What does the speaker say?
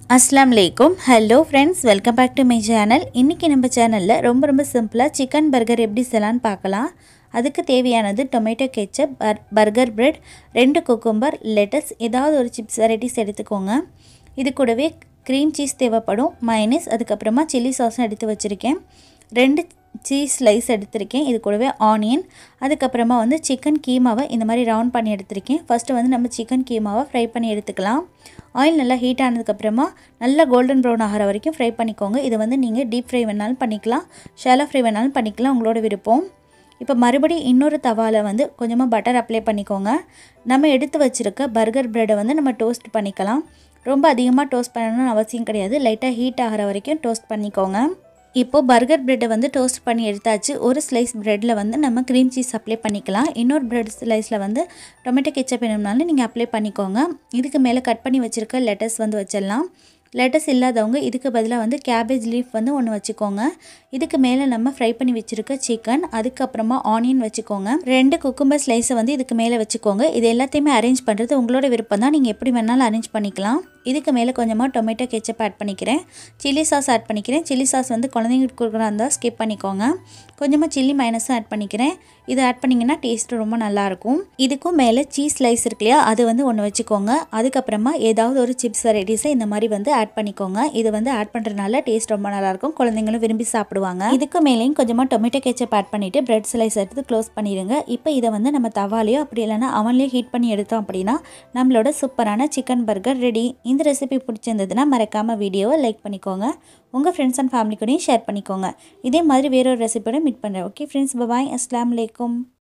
அஸ்லாம் வலைக்கும் hello friends welcome back to my channel இன்றைக்கி நம்ம சேனலில் ரொம்ப ரொம்ப சிம்பிளாக சிக்கன் பர்கர் எப்படி செய்யலான்னு பார்க்கலாம் அதுக்கு தேவையானது tomato ketchup bur burger bread ரெண்டு குக்கும்பர் லெட்டஸ் ஏதாவது ஒரு சிப்ஸ் வெரைட்டிஸ் எடுத்துக்கோங்க இது கூடவே க்ரீம் சீஸ் தேவைப்படும் மைனஸ் அதுக்கப்புறமா சில்லி சாஸும் எடுத்து வச்சுருக்கேன் ரெண்டு சீஸ் ஸ்லைஸ் எடுத்திருக்கேன் இது கூடவே ஆனியன் அதுக்கப்புறமா வந்து சிக்கன் கீமாவை இந்த மாதிரி ரவுண்ட் பண்ணி எடுத்திருக்கேன் ஃபஸ்ட்டு வந்து நம்ம சிக்கன் கீமாவை ஃப்ரை பண்ணி எடுத்துக்கலாம் ஆயில் நல்லா ஹீட் ஆனதுக்கப்புறமா நல்லா கோல்டன் ப்ரௌன் ஆகிற வரைக்கும் ஃப்ரை பண்ணிக்கோங்க இது வந்து நீங்கள் டீப் ஃப்ரை வேணாலும் பண்ணிக்கலாம் ஷாலோ ஃப்ரை வேணாலும் பண்ணிக்கலாம் உங்களோட விருப்பம் இப்போ மறுபடியும் இன்னொரு தவாவில் வந்து கொஞ்சமாக பட்டர் அப்ளை பண்ணிக்கோங்க நம்ம எடுத்து வச்சுருக்க பர்கர் ப்ரெட்டை வந்து நம்ம டோஸ்ட் பண்ணிக்கலாம் ரொம்ப அதிகமாக டோஸ்ட் பண்ணணும்னு அவசியம் கிடையாது லைட்டாக ஹீட் ஆகிற வரைக்கும் டோஸ்ட் பண்ணிக்கோங்க இப்போது பர்கர் ப்ரெட்டை வந்து டோஸ்ட் பண்ணி எடுத்தாச்சு ஒரு ஸ்லைஸ் ப்ரெட்டில் வந்து நம்ம க்ரீம் சீஸ் அப்ளை பண்ணிக்கலாம் இன்னொரு ப்ரெட் ஸ்லைஸில் வந்து டொமேட்டோ கெச்சப் வேணும்னாலும் நீங்கள் அப்ளை பண்ணிக்கோங்க இதுக்கு மேலே கட் பண்ணி வச்சுருக்க லெட்டஸ் வந்து வச்சிடலாம் லெட்டஸ் இல்லாதவங்க இதுக்கு பதிலாக வந்து கேபேஜ் லீஃப் வந்து ஒன்று வச்சுக்கோங்க இதுக்கு மேலே நம்ம ஃப்ரை பண்ணி வச்சுருக்க சிக்கன் அதுக்கப்புறமா ஆனியன் வச்சுக்கோங்க ரெண்டு குக்கும்பர் ஸ்லைஸை வந்து இதுக்கு மேலே வச்சுக்கோங்க இது எல்லாத்தையுமே அரேஞ்ச் பண்ணுறது உங்களோட விருப்பம் தான் நீங்கள் எப்படி வேணாலும் அரேஞ்ச் பண்ணிக்கலாம் இதுக்கு மேலே கொஞ்சமாக டொமேட்டோ கெச்சப் ஆட் பண்ணிக்கிறேன் சில்லி சாஸ் ஆட் பண்ணிக்கிறேன் சில்லி சாஸ் வந்து குழந்தைங்களுக்கு கொடுக்குறா இருந்தால் ஸ்கிப் பண்ணிக்கோங்க கொஞ்சமாக சில்லி மைனஸும் ஆட் பண்ணிக்கிறேன் இது ஆட் பண்ணிங்கன்னா டேஸ்ட்டு ரொம்ப நல்லாயிருக்கும் இதுக்கும் மேலே சீஸ் ஸ்லைஸ் இருக்கு இல்லையா அது வந்து ஒன்று வச்சுக்கோங்க அதுக்கப்புறமா ஏதாவது ஒரு சிப்ஸ் வெரைட்டிஸை இந்த மாதிரி வந்து ஆட் பண்ணிக்கோங்க இது வந்து ஆட் பண்ணுறதுனால டேஸ்ட் ரொம்ப நல்லாயிருக்கும் குழந்தைங்களும் விரும்பி சாப்பிடுவாங்க இதுக்கு மேலேயும் கொஞ்சமாக டொமேட்டோ கெச்சப் ஆட் பண்ணிவிட்டு பிரெட் ஸ்லைஸ் எடுத்து க்ளோஸ் பண்ணிடுங்க இப்போ இதை வந்து நம்ம தவாலையோ அப்படி இல்லைன்னா அவன்லேயே ஹீட் பண்ணி எடுத்தோம் அப்படின்னா நம்மளோட சூப்பரான சிக்கன் பர்கர் ரெடி இந்த ரெசிபி பிடிச்சிருந்ததுன்னா மறக்காமல் வீடியோவை லைக் பண்ணிக்கோங்க உங்கள் ஃப்ரெண்ட்ஸ் அண்ட் ஃபேமிலி கூடயும் ஷேர் பண்ணிக்கோங்க இதே மாதிரி வேறொரு ரெசிபியோட மீட் பண்ணுறேன் ஓகே ஃப்ரெண்ட்ஸ் பாய் அஸ்லாம் வலைக்கும்